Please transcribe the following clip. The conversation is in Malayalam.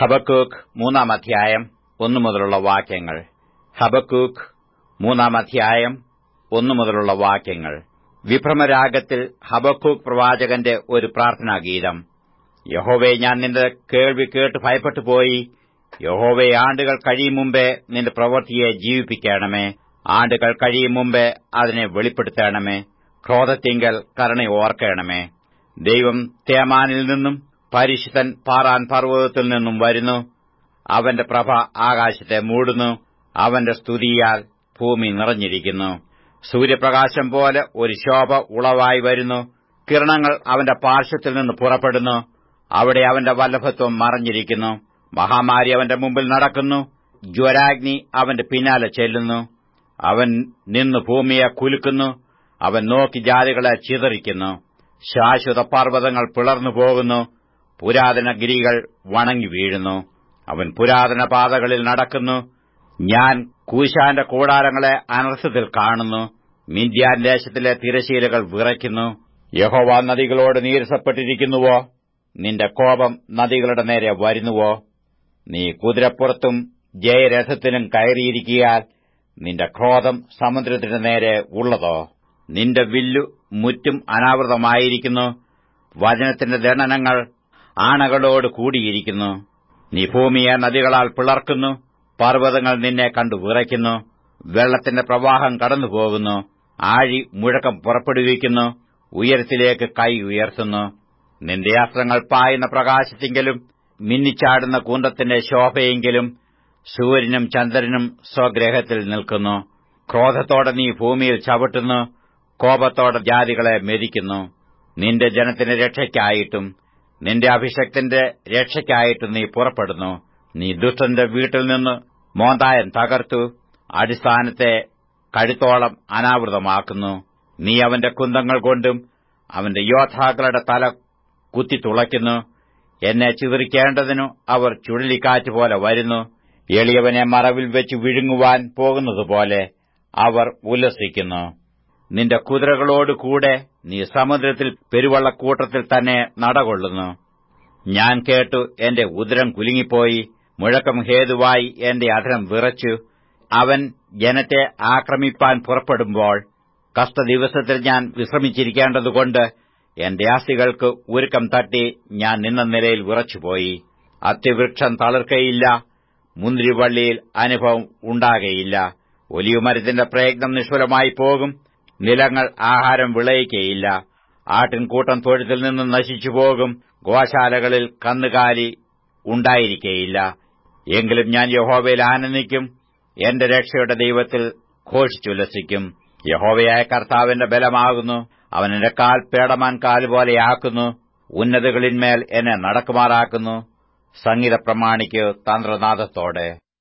ഹബക്കൂക്ക് മൂന്നാം അധ്യായം ഒന്നു മുതലുള്ള വാക്യങ്ങൾ ഹബക്കൂക്ക് മൂന്നാം അധ്യായം ഒന്നു മുതലുള്ള വാക്യങ്ങൾ വിഭ്രമരാഗത്തിൽ ഹബക്കൂക്ക് പ്രവാചകന്റെ ഒരു പ്രാർത്ഥനാഗീതം യഹോവേ ഞാൻ നിന്റെ കേൾവി കേട്ട് ഭയപ്പെട്ടു പോയി യഹോവേ ആണ്ടുകൾ കഴിയും മുമ്പേ നിന്റെ പ്രവൃത്തിയെ ജീവിപ്പിക്കണമേ ആണ്ടുകൾ കഴിയും മുമ്പേ അതിനെ വെളിപ്പെടുത്തണമേ ക്രോധത്തിങ്കൽ കരുണ ഓർക്കണമേ ദൈവം തേമാനിൽ നിന്നും പരിശുദ്ധൻ പാറാൻ പർവ്വതത്തിൽ നിന്നും വരുന്നു അവന്റെ പ്രഭ ആകാശത്തെ മൂടുന്നു അവന്റെ സ്തുതിയാൽ ഭൂമി നിറഞ്ഞിരിക്കുന്നു സൂര്യപ്രകാശം പോലെ ഒരു ശോഭ ഉളവായി വരുന്നു കിരണങ്ങൾ അവന്റെ പാർശ്വത്തിൽ നിന്ന് പുറപ്പെടുന്നു അവിടെ അവന്റെ വല്ലഭത്വം മറഞ്ഞിരിക്കുന്നു മഹാമാരി അവന്റെ മുമ്പിൽ നടക്കുന്നു ജ്വരാഗ്നി അവന്റെ പിന്നാലെ ചെല്ലുന്നു അവൻ നിന്ന് ഭൂമിയെ കുലുക്കുന്നു അവൻ നോക്കി ജാതികളെ ചിതറിക്കുന്നു ശാശ്വത പർവ്വതങ്ങൾ പിളർന്നു പോകുന്നു പുരാതന ഗിരികൾ വണങ്ങി വീഴുന്നു അവൻ പുരാതന പാതകളിൽ നടക്കുന്നു ഞാൻ കൂശാന്റെ കൂടാരങ്ങളെ അനർത്ഥത്തിൽ കാണുന്നു മിന്ത്യാൻ ദേശത്തിലെ തിരശീലകൾ വിറയ്ക്കുന്നു യഹോവ നദികളോട് നീരസപ്പെട്ടിരിക്കുന്നുവോ നിന്റെ കോപം നദികളുടെ നേരെ വരുന്നുവോ നീ കുതിരപ്പുറത്തും ജയരഥത്തിലും കയറിയിരിക്കിയാൽ നിന്റെ ക്രോധം സമുദ്രത്തിന് നേരെ ഉള്ളതോ നിന്റെ വില്ലു മുറ്റും അനാവൃതമായിരിക്കുന്നു വചനത്തിന്റെ ദണ്ഡനങ്ങൾ ആണകളോട് കൂടിയിരിക്കുന്നു നീ ഭൂമിയെ നദികളാൽ പിളർക്കുന്നു പർവ്വതങ്ങൾ നിന്നെ കണ്ടു വിറയ്ക്കുന്നു വെള്ളത്തിന്റെ പ്രവാഹം കടന്നുപോകുന്നു ആഴി മുഴക്കം പുറപ്പെടുവിക്കുന്നു ഉയരത്തിലേക്ക് കൈ ഉയർത്തുന്നു നിന്റെ അസ്ത്രങ്ങൾ പായുന്ന പ്രകാശത്തെങ്കിലും മിന്നിച്ചാടുന്ന കൂന്തത്തിന്റെ ശോഭയെങ്കിലും സൂര്യനും ചന്ദ്രനും സ്വഗ്രഹത്തിൽ നിൽക്കുന്നു ക്രോധത്തോടെ നീ ഭൂമിയിൽ ചവിട്ടുന്നു കോപത്തോടെ ജാതികളെ മെതിക്കുന്നു നിന്റെ ജനത്തിന് രക്ഷയ്ക്കായിട്ടും നിന്റെ അഭിഷക്തന്റെ രക്ഷയ്ക്കായിട്ടും നീ പുറപ്പെടുന്നു നീ ദുഷ്ടന്റെ വീട്ടിൽ നിന്ന് മോന്തായൻ തകർത്തു അടിസ്ഥാനത്തെ കഴുത്തോളം അനാവൃതമാക്കുന്നു നീ അവന്റെ കുന്തങ്ങൾ കൊണ്ടും അവന്റെ യോദ്ധാക്കളുടെ തല കുത്തിത്തുളയ്ക്കുന്നു എന്നെ ചിതറിക്കേണ്ടതിനു അവർ ചുഴലിക്കാറ്റ് പോലെ വരുന്നു എളിയവനെ മറവിൽ വെച്ച് വിഴുങ്ങുവാൻ പോകുന്നതുപോലെ അവർ ഉല്ലസിക്കുന്നു നിന്റെ കുതിരകളോടുകൂടെ നീ സമുദ്രത്തിൽ പെരുവള്ളക്കൂട്ടത്തിൽ തന്നെ നടകൊള്ളുന്നു ഞാൻ കേട്ടു എന്റെ ഉദരം കുലുങ്ങിപ്പോയി മുഴക്കം ഹേതുവായി എന്റെ അധരം വിറച്ചു അവൻ ജനത്തെ ആക്രമിപ്പാൻ പുറപ്പെടുമ്പോൾ കഷ്ടദിവസത്തിൽ ഞാൻ വിശ്രമിച്ചിരിക്കേണ്ടതുകൊണ്ട് എന്റെ ആസ്തികൾക്ക് ഉരുക്കം തട്ടി ഞാൻ നിന്ന നിലയിൽ വിറച്ചുപോയി അത്തിവൃക്ഷം തളിർക്കയില്ല മുന്തിരിവള്ളിയിൽ അനുഭവം ഉണ്ടാകയില്ല ഒലിയുമരത്തിന്റെ പ്രയത്നം നിഷ്ഫലമായി പോകും നിലങ്ങൾ ആഹാരം വിളയിക്കയില്ല ആട്ടിൻകൂട്ടം തൊഴുത്തിൽ നിന്ന് നശിച്ചുപോകും ഗോശാലകളിൽ കന്നുകാലി ഉണ്ടായിരിക്കയില്ല എങ്കിലും ഞാൻ യഹോവയിൽ ആനന്ദിക്കും എന്റെ രക്ഷയുടെ ദൈവത്തിൽ ഘോഷിച്ചുല്ലസിക്കും യഹോവയായ കർത്താവിന്റെ ബലമാകുന്നു അവൻ എന്റെ കാൽ പേടമാൻ കാൽ പോലെയാക്കുന്നു ഉന്നതകളിന്മേൽ എന്നെ നടക്കുമാറാക്കുന്നു സംഗീത പ്രമാണിക്ക് തന്ത്രനാഥത്തോടെ